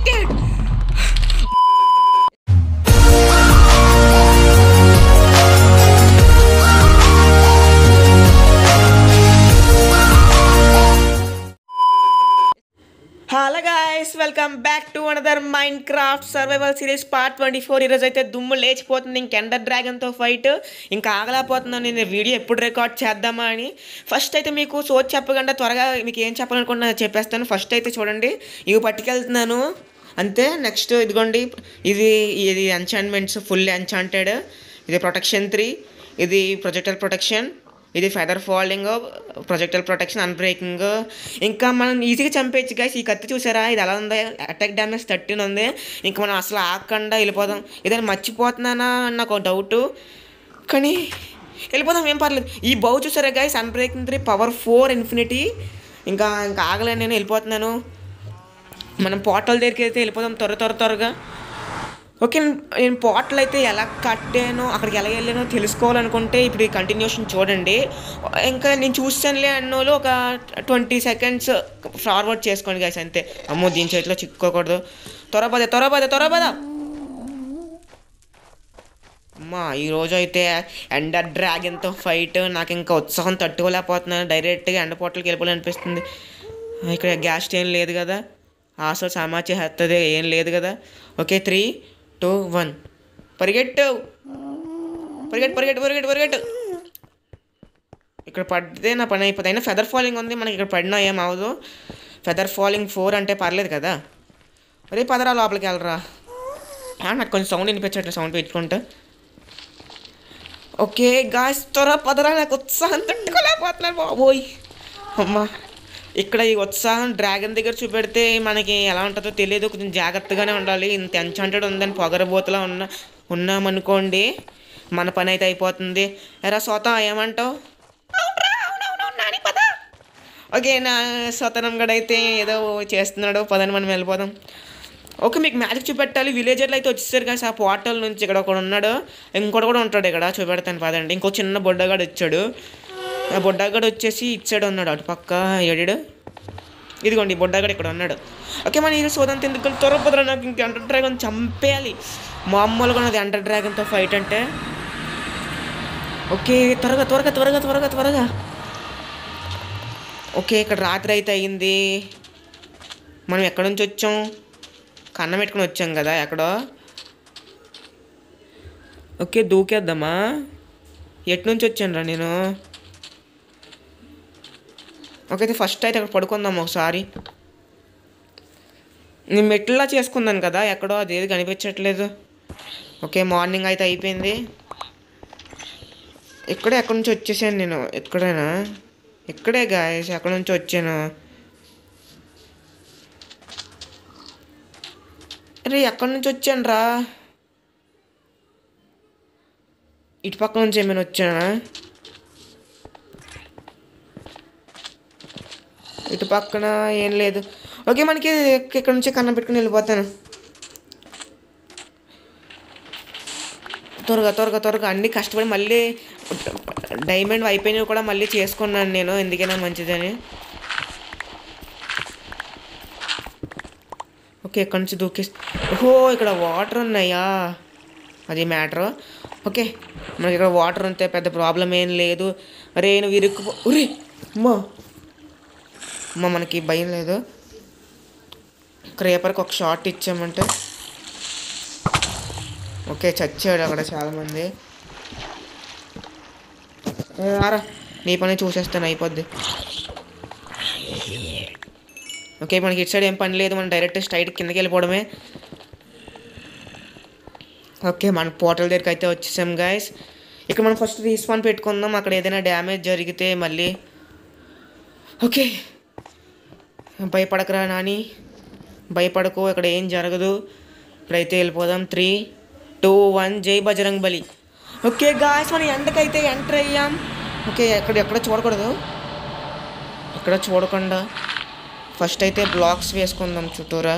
Did hello guys welcome back to another Minecraft survival series part twenty four ఈరోజు అయితే దుమ్ము లేచిపోతుంది ఇంక Ender డ్రాగన్తో fight ఇంకా ఆగలేకపోతున్నాను నేను వీడియో ఎప్పుడు రికార్డ్ చేద్దామా అని ఫస్ట్ అయితే మీకు సోచ్ చెప్పకుండా త్వరగా మీకు ఏం చెప్పాలనుకున్నా చెప్పేస్తాను ఫస్ట్ అయితే చూడండి ఇవి పట్టుకెళ్తున్నాను అంతే నెక్స్ట్ ఇదిగోండి ఇది ఇది ఎన్చాంట్మెంట్స్ ఫుల్ ఎన్చాంటెడ్ ఇది ప్రొటెక్షన్ త్రీ ఇది ప్రొజెక్టర్ ప్రొటెక్షన్ ఇది feather falling projectile protection unbreaking ఇంకా మనం ఈజీగా చంపేయచ్చు గైస్ ఈ కత్తి చూసారా ఇది ఎలా ఉంది అటాక్ డ్యామేజ్ థర్టీన్ ఉంది ఇంకా మనం అసలు ఆగకుండా వెళ్ళిపోదాం ఏదైనా మర్చిపోతున్నానా అని నాకు డౌట్ కానీ వెళ్ళిపోదాం ఏం పర్లేదు ఈ బౌ చూసారా guys unbreaking three power four infinity ఇంకా ఇంకా ఆగలేను నేను వెళ్ళిపోతున్నాను మనం పోర్టల్ దగ్గరికి అయితే వెళ్ళిపోదాం త్వర త్వర త్వరగా ఓకే నేను పోర్టల్ అయితే ఎలా కట్టానో అక్కడికి ఎలా వెళ్ళానో తెలుసుకోవాలనుకుంటే ఇప్పుడు ఈ కంటిన్యూషన్ చూడండి ఇంకా నేను చూస్తానులే అన్నోళ్ళు ఒక ట్వంటీ సెకండ్స్ ఫార్వర్డ్ చేసుకోండి గైస్ అంతే అమ్మో దీని చేతిలో చిక్కోకూడదు త్వర పద త్వర పద త్వర పద అమ్మా ఈరోజు అయితే ఎండర్ డ్రాగన్తో ఫైట్ నాకు ఇంకా ఉత్సాహం తట్టుకోలేకపోతున్నాను డైరెక్ట్గా ఎండ పోటలకి వెళ్ళిపోవాలనిపిస్తుంది ఇక్కడ గ్యాస్ ఏం లేదు కదా ఆసో సమాచారం హెత్తది ఏం లేదు కదా ఓకే త్రీ టూ వన్ పరిగెట్టు పరిగెట్టు పరిగెట్టు పరిగెట్టు పరిగెట్టు ఇక్కడ పడితే నా పని అయిపోతుంది అయినా ఫెదర్ ఫాలింగ్ ఉంది మనకి ఇక్కడ పడినా ఏం అవ్వదు ఫెదర్ ఫాలింగ్ ఫోర్ అంటే పర్లేదు కదా అరే పదరా లోపలికి వెళ్ళరా ఆ, నాకు కొంచెం సౌండ్ వినిపించట్లేదు సౌండ్ పెట్టుకుంటా ఓకే గాయస్ త్వర పదరా నాకు ఉత్సాహం తట్టుకోలేకపోతున్నాను బాబోయ్ అమ్మా ఇక్కడ ఈ ఉత్సాహం డ్రాగన్ దగ్గర చూపెడితే మనకి ఎలా ఉంటుందో తెలియదు కొంచెం జాగ్రత్తగానే ఉండాలి ఇంత ఎన్చాంటెడ్ ఉందని పొగరబోతులా ఉన్న ఉన్నామనుకోండి మన పని అయితే అయిపోతుంది ఎరా సోత ఏమంటావు ఓకే నా సోతనం గడ అయితే ఏదో చేస్తున్నాడు పదని మనం వెళ్ళిపోదాం ఓకే మీకు మ్యాజిక్ చూపెట్టాలి విలేజర్లు అయితే వచ్చేసారు కదా ఆ పోర్టల్ నుంచి ఇక్కడ ఒకడు ఉన్నాడు ఇంకోటి కూడా ఉంటాడు ఇక్కడ చూపెడతాను పదండి ఇంకో చిన్న బొడ్డగాడు వచ్చాడు ఆ బొడ్డగాడు వచ్చేసి ఇచ్చాడు ఉన్నాడు అటు పక్క ఏడాడు ఇదిగోండి ఈ బొడ్డగాడు ఇక్కడ ఉన్నాడు ఓకే మన ఇది సోదంత ఎందుకు త్వరపత్ర నాకు ఇంక అంటర్ డ్రాగన్ చంపేయాలి మామూలుగా ఉన్నది అంటర్ డ్రాగన్తో ఫైట్ అంటే ఓకే త్వరగా త్వరగా త్వరగా త్వరగా త్వరగా ఓకే ఇక్కడ రాత్రి అయితే అయింది మనం ఎక్కడి నుంచి వచ్చాం కన్నం పెట్టుకుని వచ్చాం కదా ఎక్కడో ఓకే దూకేద్దామా ఎటు నుంచి వచ్చాను రా నేను ఓకే అయితే ఫస్ట్ అయితే అక్కడ పడుకుందాం ఒకసారి నేను మెట్లా చేసుకున్నాను కదా ఎక్కడో అదేది కనిపించట్లేదు ఓకే మార్నింగ్ అయితే అయిపోయింది ఇక్కడే ఎక్కడి నుంచి వచ్చేసాను నేను ఇక్కడేనా ఇక్కడే గాయస్ ఎక్కడి నుంచి వచ్చాను అరే ఎక్కడి నుంచి వచ్చాను రా ఇటు పక్క నుంచి ఏమైనా వచ్చానా ఇటు పక్కన ఏం లేదు ఓకే మనకి ఇక్కడ నుంచి కన్నం పెట్టుకుని వెళ్ళిపోతాను త్వరగా త్వరగా త్వరగా అన్ని కష్టపడి మళ్ళీ డైమండ్ అయిపోయినవి కూడా మళ్ళీ చేసుకున్నాను నేను ఎందుకైనా మంచిదని ఓకే ఇక్కడ నుంచి దూకి ఓహో ఇక్కడ వాటర్ ఉన్నాయా అది మ్యాటర్ ఓకే మనకి ఇక్కడ వాటర్ ఉంటే పెద్ద ప్రాబ్లం ఏం లేదు అరే నువ్వు ఇరుక్కుపో ఉరే అమ్మా అమ్మ మనకి భయం లేదు క్రేపర్కి ఒక షార్ట్ ఇచ్చామంటే ఓకే చచ్చాడు అక్కడ చాలామంది ఏ, రారా నీ పని చూసేస్తాను అయిపోద్ది ఓకే మనకి ఇటు సైడ్ ఏం పని లేదు మనం డైరెక్ట్ స్ట్రైట్ కిందకి వెళ్ళిపోవడమే ఓకే మన పోర్టల్ దగ్గరికి అయితే వచ్చేసాం గాయస్ ఇక్కడ మనం ఫస్ట్ రీస్పాన్ పెట్టుకుందాం అక్కడ ఏదైనా డ్యామేజ్ జరిగితే మళ్ళీ ఓకే భయపడకరా నాని భయపడకు ఇక్కడ ఏం జరగదు ఇప్పుడైతే వెళ్ళిపోదాం త్రీ టూ వన్ జై బజరంగ్ బలి ఓకే గాయస్ మనం ఎండకైతే ఎంటర్ అయ్యాం ఓకే ఎక్కడ ఎక్కడ చూడకూడదు ఎక్కడ చూడకుండా ఫస్ట్ అయితే బ్లాక్స్ వేసుకుందాం చుట్టూరా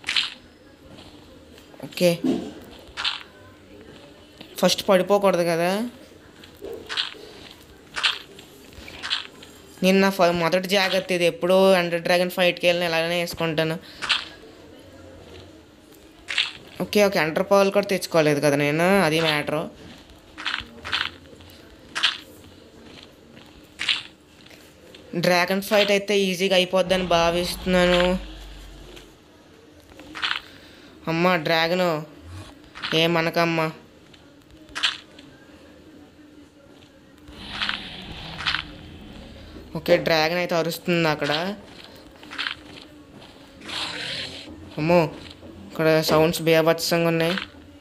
ఓకే ఫస్ట్ పడిపోకూడదు కదా నిన్న ఫ మొదటి జాగ్రత్త ఇది ఎప్పుడూ అండర్ డ్రాగన్ ఫైట్కి వెళ్ళిన ఇలాగనే వేసుకుంటాను ఓకే ఒక ఎంటర్ పవర్ కూడా తెచ్చుకోలేదు కదా నేను అది మ్యాటరు డ్రాగన్ ఫైట్ అయితే ఈజీగా అయిపోద్దని భావిస్తున్నాను అమ్మ డ్రాగను ఏమనకమ్మా ఓకే డ్రాగన్ అయితే అరుస్తుంది అక్కడ అమ్మో ఇక్కడ సౌండ్స్ బీభత్సంగా ఉన్నాయి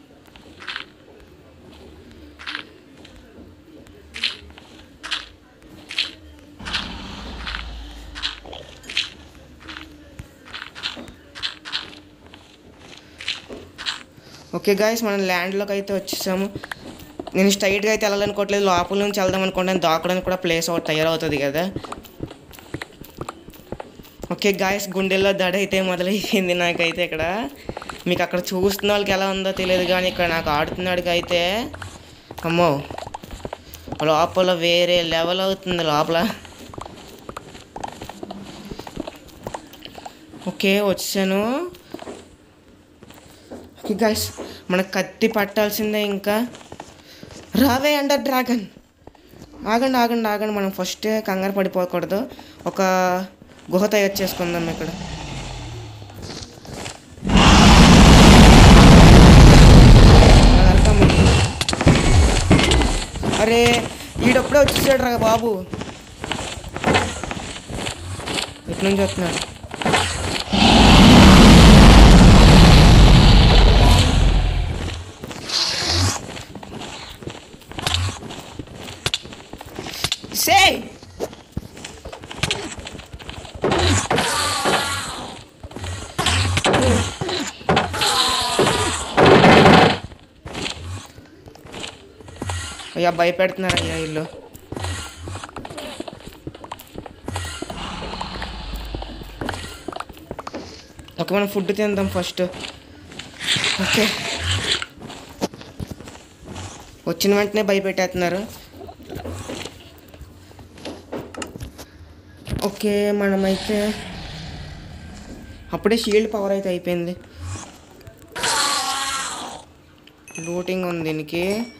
ఓకే గాయస్ మనం ల్యాండ్లోకి అయితే వచ్చేసాము నేను స్ట్రైట్గా అయితే వెళ్ళాలనుకోవట్లేదు లోపల నుంచి వెళ్దాం అనుకుంటాను దాకడానికి కూడా ప్లేస్ ఒకటి తయారవుతుంది కదా ఓకే గాయస్ గుండెల్లో దడ అయితే మొదలైపోయింది నాకైతే ఇక్కడ మీకు అక్కడ చూస్తున్న వాళ్ళకి ఎలా ఉందో తెలియదు కానీ ఇక్కడ నాకు ఆడుతున్నాడికి అయితే అమ్మో లోపల వేరే లెవెల్ అవుతుంది లోపల ఓకే వచ్చాను ఓకే గాయస్ మనకు కత్తి పట్టాల్సిందే ఇంకా రావే అండర్ డ్రాగన్ ఆగండి ఆగండి ఆగండి మనం ఫస్ట్ కంగారు పడిపోకూడదు ఒక గుహ తయారు చేసుకుందాం ఇక్కడ అలా నరకం మనం. అరే ఈడప్పుడే వచ్చేసాడు రా బాబు ఇటు నుంచి వస్తున్నాడు Say! అయ్యా భయపెడుతున్నారు అయ్యా ఇల్లు ఓకే మనం ఫుడ్ తిందాం ఫస్ట్ ఓకే వచ్చిన వెంటనే భయపెట్టేస్తున్నారు ఓకే మనమైతే అప్పుడే షీల్డ్ పవర్ అయితే అయిపోయింది లూటింగ్ ఉంది దీనికి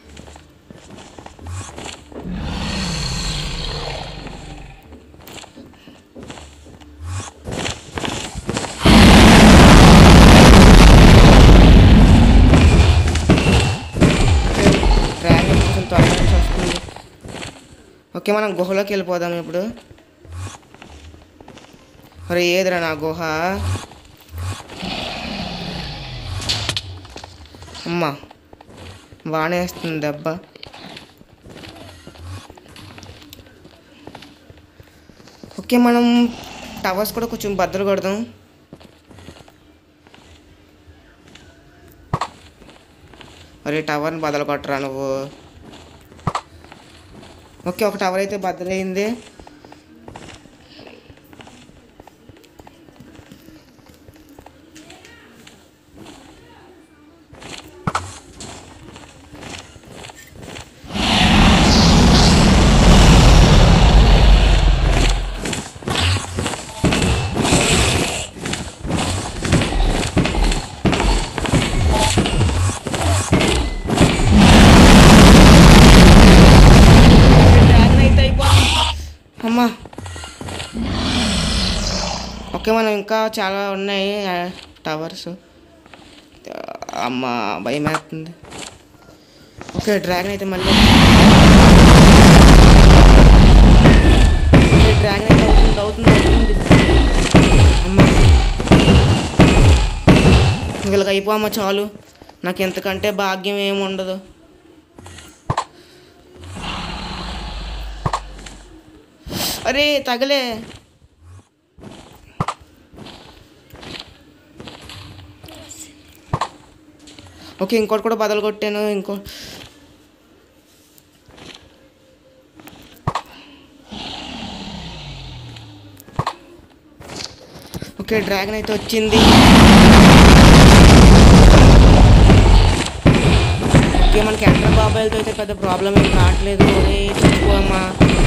డ్రాగన్ కొంచెం త్వరగా నుంచి వస్తుంది ఓకే మనం గుహలోకి వెళ్ళిపోదాం ఇప్పుడు అరే ఏదిరా నా గుహ అమ్మా బాగానే వేస్తుంది దెబ్బ ఓకే మనం టవర్స్ కూడా కొంచెం బద్దలు కొడదాం అరే టవర్ని బద్దలు కొట్టరా నువ్వు ఓకే ఒక టవర్ అయితే బద్దలైంది డ్రాగన్ అయితే అయిపోతుంది అమ్మా ఓకే మనం ఇంకా చాలా ఉన్నాయి ఆ, టవర్స్ అమ్మ భయం వేస్తుంది ఓకే డ్రాగన్ అయితే మళ్ళీ ఓకే, డ్రాగన్ అయితే అవుతుంది అవుతుంది అవుతుంది అమ్మ వీళ్ళకి అయిపోమ్మ చాలు నాకు ఎంతకంటే భాగ్యం ఏమి ఉండదు అరే తగలే ఓకే ఇంకోటి కూడా బదలు కొట్టాను ఇంకో ఓకే డ్రాగన్ అయితే వచ్చింది ఓకే మనకి ఎంటర్ బాబాయ్లతో అయితే పెద్ద ప్రాబ్లం ఏం రావట్లేదు ఒరే చెప్పు అమ్మా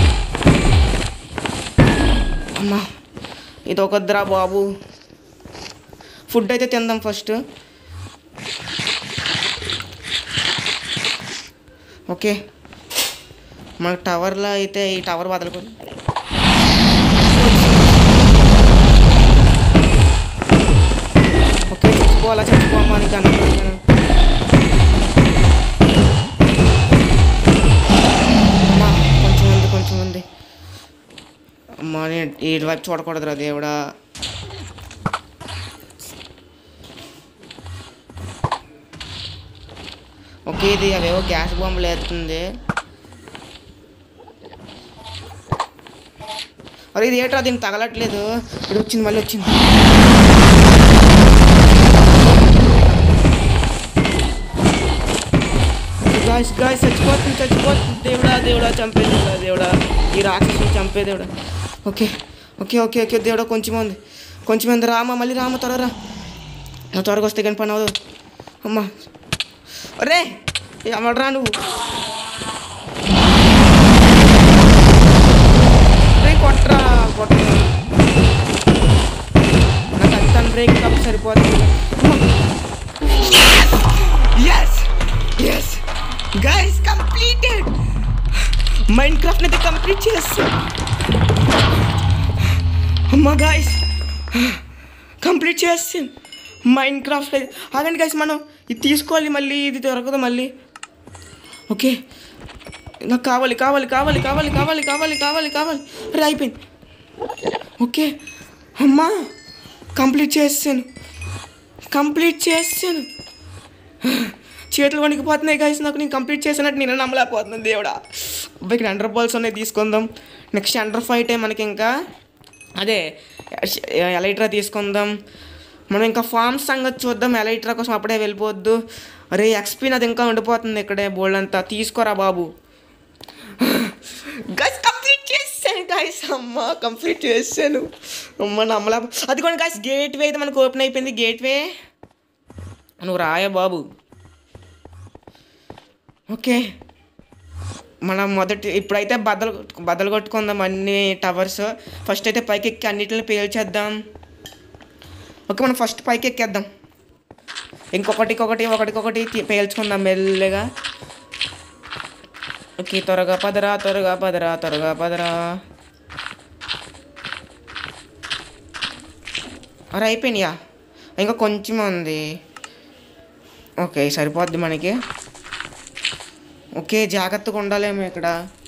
అమ్మా ఇది ఒకద్రా బాబు ఫుడ్ అయితే తిందాం ఫస్ట్ ఓకే మన టవర్లో అయితే ఈ టవర్ వదలకు ఓకే చచ్చిపోవాలా చచ్చిపోమా అని అనుకుంటున్నాను అమ్మా కొంచెం ఉంది కొంచెం ఉంది అమ్మా నేను ఈ వైపు చూడకూడదురా దేవుడా ఓకే ఇది అవేవో గ్యాస్ బాంబులు వేస్తుంది అరే ఇది ఏంట్రా దీనికి తగలట్లేదు ఇది వచ్చింది మళ్ళీ వచ్చింది గాయస్ గాయస్ చచ్చిపోతుంది చచ్చిపోతుంది దేవుడా దేవుడా చంపే దేవుడా దేవుడా ఈ రాక్షసుని చంపే దేవుడా ఓకే ఓకే ఓకే ఓకే దేవుడా కొంచెం ఉంది కొంచెం ఉంది రామా మళ్ళీ రామ త్వరరా నా త్వరగా వస్తే కానీ పని అవ్వదు అమ్మా అరే ఎవడరా నువ్వు రే కొట్రా కొట్రా నాకు అంత బ్రేక్ కప్ సరిపోతుంది yes yes guys completed Minecraft అయితే కంప్లీట్ చేస్తా అమ్మా గాయస్ కంప్లీట్ చేస్తాను మైండ్ క్రాఫ్ట్ అదండి గైస్ మనం ఇది తీసుకోవాలి మళ్ళీ ఇది దొరకదు మళ్ళీ ఓకే నాకు కావాలి కావాలి కావాలి కావాలి కావాలి కావాలి కావాలి కావాలి అరే అయిపోయింది ఓకే అమ్మా కంప్లీట్ చేస్తాను కంప్లీట్ చేస్తాను చేతులు వణికిపోతున్నాయి గైస్ నాకు నేను కంప్లీట్ చేసినట్టు నేను నమ్మలేకపోతున్నాను దేవుడా అబ్బాయి ఇక్కడ అండర్ బాల్స్ ఉన్నాయి తీసుకుందాం నెక్స్ట్ అండర్ ఫైట్ మనకి ఇంకా అదే ఎలైట్రా తీసుకుందాం మనం ఇంకా ఫార్మ్స్ సంగతి చూద్దాం ఎలైట్రా కోసం అప్పుడే వెళ్ళిపోవద్దు అరే ఎక్స్పీ నాది ఇంకా ఉండిపోతుంది ఇక్కడే బోల్డ్ అంతా తీసుకోరా బాబు గైస్ కంప్లీట్ చేసాను గైస్ అమ్మ కంప్లీట్ చేశాను అమ్మ నమ్మలా అది కూడా గైస్ గేట్ వే అయితే మనకు ఓపెన్ అయిపోయింది గేట్ వే నువ్వు రాయ బాబు ఓకే మనం మొదటి ఇప్పుడైతే బద్దలు బద్దలు కొట్టుకుందాం అన్ని టవర్స్ ఫస్ట్ అయితే పైకి ఎక్కి అన్నిటిని పేల్చేద్దాం ఓకే మనం ఫస్ట్ పైకి ఎక్కేద్దాం ఇంకొకటి ఒకటి ఒకటికొకటి తీ- పేల్చుకుందాం మెల్లగా ఓకే త్వరగా పదరా త్వరగా పదరా త్వరగా పదరా అరే అయిపోయినాయా ఇంకా కొంచెం ఉంది ఓకే సరిపోద్ది మనకి ఓకే జాగ్రత్తగా ఉండాలేమో ఇక్కడ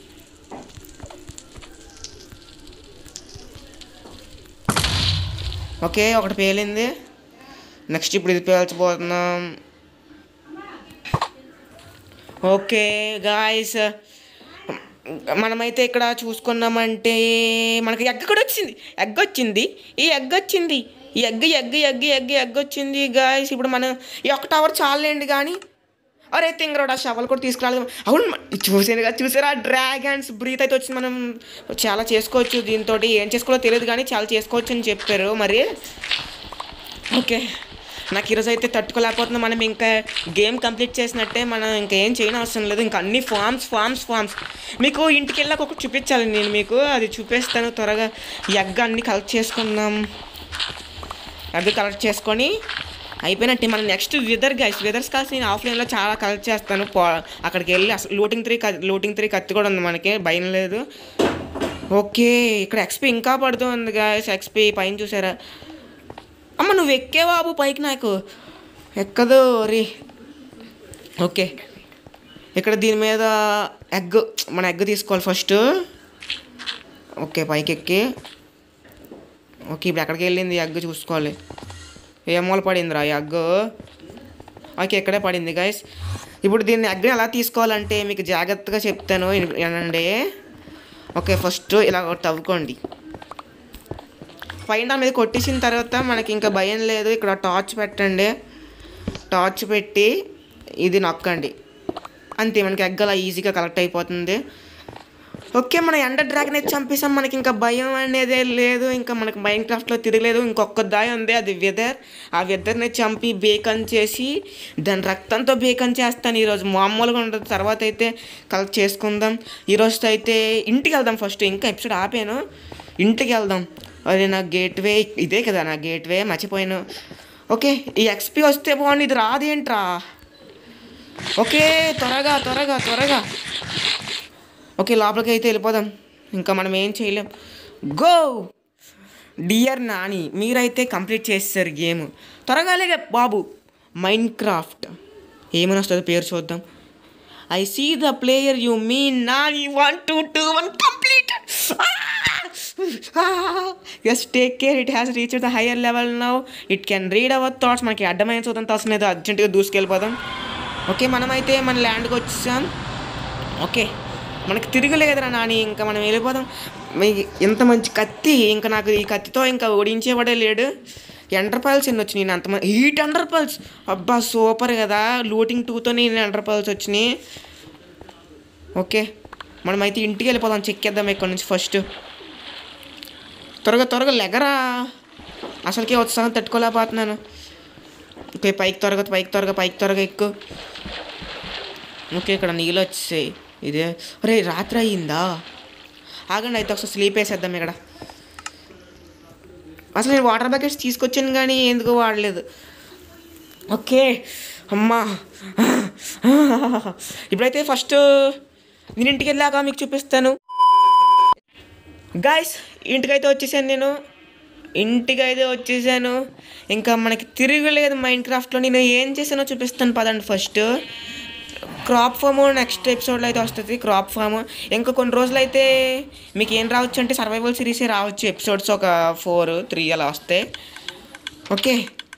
ఓకే ఒకటి పేలింది నెక్స్ట్ ఇప్పుడు ఇది పేల్చబోతున్నాం ఓకే గాయస్ మనమైతే ఇక్కడ చూసుకున్నామంటే మనకి ఎగ్ కూడా వచ్చింది ఎగ్ వచ్చింది ఈ ఎగ్ వచ్చింది ఈ egg egg egg egg egg వచ్చింది గాయస్ ఇప్పుడు మనం ఈ ఒక్క టవర్ చాలండి కానీ అరే తింగరోడు ఆ షవల్ కూడా తీసుకురాలేదు అవును మ- చూసాను కదా చూసారా డ్రాగన్స్ బ్రీత్ అయితే వచ్చింది మనం చాలా చేసుకోవచ్చు దీంతో ఏం చేసుకోవాలో తెలియదు కానీ చాలా చేసుకోవచ్చు అని చెప్పారు మరి ఓకే నాకు ఈరోజు అయితే తట్టుకోలేకపోతున్నా మనం ఇంకా గేమ్ కంప్లీట్ చేసినట్టే మనం ఇంకా ఏం చేయని అవసరం లేదు ఇంకా అన్ని ఫామ్స్ ఫామ్స్ ఫామ్స్ మీకు ఇంటికి వెళ్ళాక ఒకటి చూపించాలి నేను మీకు అది చూపిస్తాను త్వరగా ఎగ్ అన్ని కలెక్ట్ చేసుకుందాం ఎగ్ కలెక్ట్ చేసుకొని అయిపోయినట్టే మనం నెక్స్ట్ వెదర్ గైస్ వెదర్స్ కాల్సి నేను ఆఫ్లైన్లో చాలా కలెక్ట్ చేస్తాను పో అక్కడికి వెళ్ళి అసలు లూటింగ్ త్రీ లూటింగ్ త్రీ కత్తి కూడా ఉంది మనకి భయం లేదు ఓకే ఇక్కడ ఎక్స్పీ ఇంకా పడుతుంది గాయస్ ఎక్స్పీ పైన చూసారా అమ్మ నువ్వు ఎక్కే బాబు పైకి నాకు ఎక్కదు రీ ఓకే ఇక్కడ దీని మీద ఎగ్ మన ఎగ్ తీసుకోవాలి ఫస్ట్ ఓకే పైకి ఎక్కి ఓకే ఇప్పుడు ఎక్కడికి వెళ్ళింది ఎగ్ చూసుకోవాలి ఏ మూల పడిందిరా ఈ ఎగ్ ఓకే ఇక్కడే పడింది గైస్ ఇప్పుడు దీన్ని ఎగ్ని ఎలా తీసుకోవాలంటే మీకు జాగ్రత్తగా చెప్తాను విన- వినండి ఓకే ఫస్ట్ ఇలా తవ్వుకోండి పైన దాని మీద కొట్టేసిన తర్వాత మనకి ఇంకా భయం లేదు ఇక్కడ టార్చ్ పెట్టండి టార్చ్ పెట్టి ఇది నొక్కండి అంతే మనకి ఎగ్ అలా ఈజీగా కలెక్ట్ అయిపోతుంది ఓకే మన ఎండర్ డ్రాగన్ అయితే చంపేసాం మనకి ఇంకా భయం అనేది లేదు ఇంకా మనకి మైండ్ క్రాఫ్ట్లో తిరగలేదు ఇంకొక దాయి ఉంది అది వెదర్ ఆ వెదర్ని చంపి బేకన్ చేసి దాని రక్తంతో బేకన్ చేస్తాను ఈరోజు మామూలుగా ఉండదు తర్వాత అయితే కలెక్ట్ చేసుకుందాం ఈరోజు అయితే ఇంటికి వెళ్దాం ఫస్ట్ ఇంకా ఎపిసోడ్ ఆపాను ఇంటికి వెళ్దాం అదే నా గేట్వే ఇదే కదా నా గేట్వే మర్చిపోయాను ఓకే ఈ ఎక్స్పీ వస్తే బాగుంది ఇది రాదేంట్రా ఓకే త్వరగా త్వరగా త్వరగా ఓకే లోపలికి అయితే వెళ్ళిపోదాం ఇంకా మనం ఏం చేయలేం గో డియర్ నాని మీరైతే కంప్లీట్ చేస్తారు గేమ్ త్వరగా లేక బాబు మైండ్ క్రాఫ్ట్ ఏమని వస్తుందో పేరు చూద్దాం I see the player you mean Nani one two two one complete yes take care it has reach the higher level now it can read our thoughts మనకి అడ్డమైన చూద్దాం అవసరం లేదు అర్జెంటుగా దూసుకెళ్ళిపోదాం ఓకే మనమైతే మన ల్యాండ్కి వచ్చాం ఓకే మనకి తిరగలేదురా నాని ఇంకా మనం వెళ్ళిపోదాం మీ- ఇంత మంచి కత్తి ఇంకా నాకు ఈ కత్తితో ఇంకా ఓడించేవాడే లేడు ఎండర్ పల్స్ ఎన్ని వచ్చినాయి నేను అంత హీట్ ఎండర్ పల్స్ అబ్బా సూపర్ కదా లూటింగ్ టూతో నేను ఎండర్ పల్స్ వచ్చినాయి ఓకే మనమైతే ఇంటికి వెళ్ళిపోదాం చెక్కేద్దాం ఇక్కడ నుంచి ఫస్ట్ త్వరగా త్వరగా లెగరా అసలుకే ఉత్సాహం తట్టుకోలేకపోతున్నాను ఓకే పైకి త్వరగా పైకి త్వరగా పైకి త్వరగా ఎక్కువ ఓకే ఇక్కడ నీళ్ళు వచ్చాయి ఇదే అరే రాత్రి అయ్యిందా ఆగండి అయితే ఒకసారి స్లీప్ వేసేద్దాం ఇక్కడ అసలు నేను వాటర్ బకెట్స్ తీసుకొచ్చాను కానీ ఎందుకు వాడలేదు ఓకే అమ్మా ఇప్పుడైతే ఫస్ట్ నేను ఇంటికి వెళ్ళాక మీకు చూపిస్తాను గాయస్ ఇంటికైతే వచ్చేసాను నేను ఇంటికైతే వచ్చేసాను ఇంకా మనకి తిరగలేదు మైండ్ క్రాఫ్ట్లో నేను ఏం చేశానో చూపిస్తాను పదండి ఫస్ట్ క్రాప్ ఫామ్ నెక్స్ట్ ఎపిసోడ్లో అయితే వస్తుంది క్రాప్ ఫామ్ ఇంకా కొన్ని రోజులు అయితే మీకు ఏం రావచ్చు అంటే సర్వైవల్ సిరీసే రావచ్చు ఎపిసోడ్స్ ఒక ఫోర్ త్రీ అలా వస్తాయి ఓకే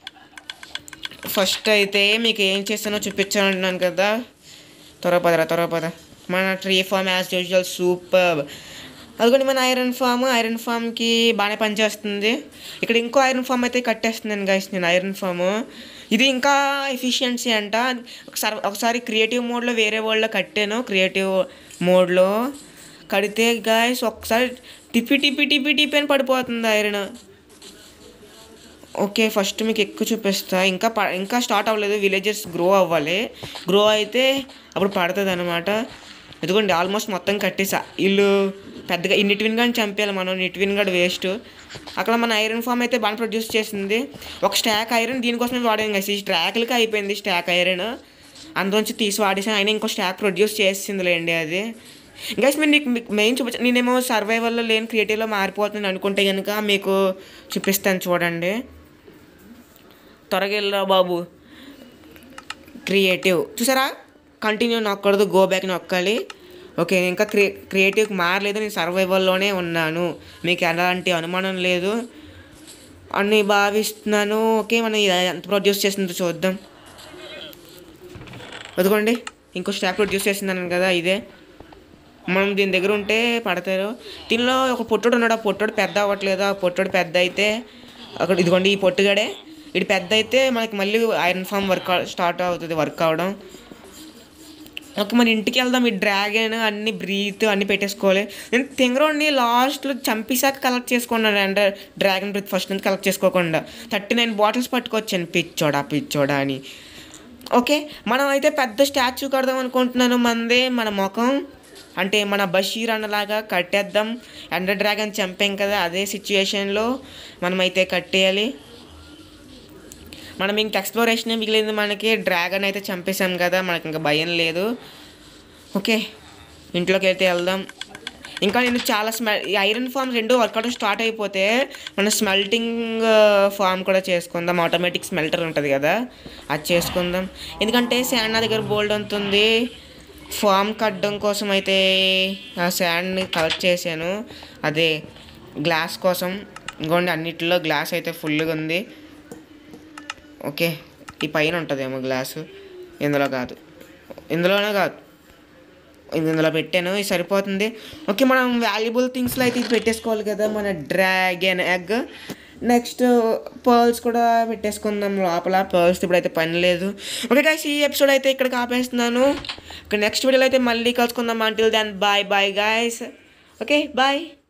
ఫస్ట్ అయితే మీకు ఏం చేస్తానో చూపించాను కదా త్వర పదరా త్వర పద మన tree farm as usual super అదిగోండి మన ఐరన్ ఫామ్ ఐరన్ ఫామ్కి బాగానే పనిచేస్తుంది ఇక్కడ ఇంకో ఐరన్ ఫామ్ అయితే కట్టేస్తున్నాను గైస్ నేను ఐరన్ ఫామ్ ఇది ఇంకా ఎఫిషియన్సీ అంట ఒకసారి ఒకసారి క్రియేటివ్ మోడ్లో వేరే వరల్డ్లో కట్టాను క్రియేటివ్ మోడ్లో కడితే గాయస్ ఒకసారి టిప్పి టిప్పి టిప్పి టిప్పి అని పడిపోతుంది ఐరన్ ఓకే ఫస్ట్ మీకు ఎక్కువ చూపిస్తా ఇంకా ప ఇంకా స్టార్ట్ అవ్వలేదు విలేజెస్ గ్రో అవ్వాలి గ్రో అయితే అప్పుడు పడుతుంది అనమాట ఎందుకండి ఆల్మోస్ట్ మొత్తం కట్టేసా వీళ్ళు పెద్దగా ఈ నిట్విన్ గాని చంపేయాలి మనం నిట్విన్ గడ్ వేస్ట్ అక్కడ మన ఐరన్ ఫామ్ అయితే బాగా ప్రొడ్యూస్ చేసింది ఒక స్టాక్ ఐరన్ దీనికోసమే వాడాను కదా ఈ స్టాక్లకి అయిపోయింది స్టాక్ ఐరన్ అందులోంచి తీసి వాడేసాను అయినా ఇంకో స్టాక్ ప్రొడ్యూస్ చేసిందిలేండి అది గైస్ మీరు నీకు మీకు మెయిన్ చూపించ నేనేమో సర్వైవల్లో లేని క్రియేటివ్లో మారిపోతుంది అనుకుంటే కనుక మీకు చూపిస్తాను చూడండి త్వరగా వెళ్ళరా బాబు క్రియేటివ్ చూసారా కంటిన్యూ నొక్కడదు గో బ్యాక్ నొక్కాలి ఓకే నేను ఇంకా క్రియ క్రియేటివ్కి మారలేదు నేను సర్వైవల్లోనే ఉన్నాను మీకు ఎలాంటి అనుమానం లేదు అని భావిస్తున్నాను ఓకే మనం ఇది ఎంత ప్రొడ్యూస్ చేసిందో చూద్దాం వదుకోండి ఇంకో స్టాక్ ప్రొడ్యూస్ చేసిందన్నాను కదా ఇదే మనం దీని దగ్గర ఉంటే పడతారు దీనిలో ఒక పొట్టుడు ఉన్నాడు ఆ పొట్టుడు పెద్ద అవ్వట్లేదు ఆ పొట్టుడు పెద్ద అయితే అక్కడ ఇదిగోండి ఈ పొట్టుగాడే ఇది పెద్ద అయితే మనకి మళ్ళీ ఐరన్ ఫామ్ వర్క్ స్టార్ట్ అవుతుంది వర్క్ అవడం ఓకే మన ఇంటికి వెళ్దాం ఈ డ్రాగన్ అన్ని బ్రీత్ అన్ని పెట్టేసుకోవాలి నేను తింగరోని లాస్ట్లో చంపేశాక కలెక్ట్ చేసుకున్నాను అంటే డ్రాగన్ బ్రీత్ ఫస్ట్ నుంచి కలెక్ట్ చేసుకోకుండా థర్టీ నైన్ బాటిల్స్ పట్టుకొచ్చాను పిచ్చోడా పిచ్చోడా అని ఓకే మనం అయితే పెద్ద స్టాచ్యూ కడదాం అనుకుంటున్నాను మనదే మన ముఖం అంటే మన బషీర్ అన్నలాగా కట్టేద్దాం అండర్ డ్రాగన్ చంపాం కదా అదే సిచ్యుయేషన్లో మనమైతే కట్టేయాలి మనం ఇంక ఎక్స్ప్లోరేషన్ మిగిలింది మనకి డ్రాగన్ అయితే చంపేసాం కదా మనకి ఇంకా భయం లేదు ఓకే ఇంట్లోకి అయితే వెళ్దాం ఇంకా నేను చాలా స్మెల్ ఈ ఐరన్ ఫామ్ రెండు వర్కౌట్ స్టార్ట్ అయిపోతే మన స్మెల్టింగ్ ఫామ్ కూడా చేసుకుందాం ఆటోమేటిక్ స్మెల్టర్ ఉంటుంది కదా అది చేసుకుందాం ఎందుకంటే శాండ్ నా దగ్గర బోల్డ్ ఉంటుంది ఫామ్ కట్టడం కోసం అయితే ఆ శాండ్ని కలెక్ట్ చేశాను అదే గ్లాస్ కోసం ఇంకోండి అన్నిటిలో గ్లాస్ అయితే ఫుల్గా ఉంది ఓకే ఈ పైన ఉంటుందేమో గ్లాసు ఇందులో కాదు ఇందులోనే కాదు ఇది ఇందులో పెట్టాను ఇది సరిపోతుంది ఓకే మనం వాల్యుబుల్ థింగ్స్లో అయితే ఇది పెట్టేసుకోవాలి కదా మన డ్రాగన్ ఎగ్ నెక్స్ట్ పర్ల్స్ కూడా పెట్టేసుకుందాం లోపల పర్ల్స్ ఇప్పుడైతే పని లేదు ఓకే గైస్ ఈ ఎపిసోడ్ అయితే ఇక్కడ ఆపేస్తున్నాను ఇక నెక్స్ట్ వీడియోలో అయితే మళ్ళీ కలుసుకుందాం until then bye bye guys okay bye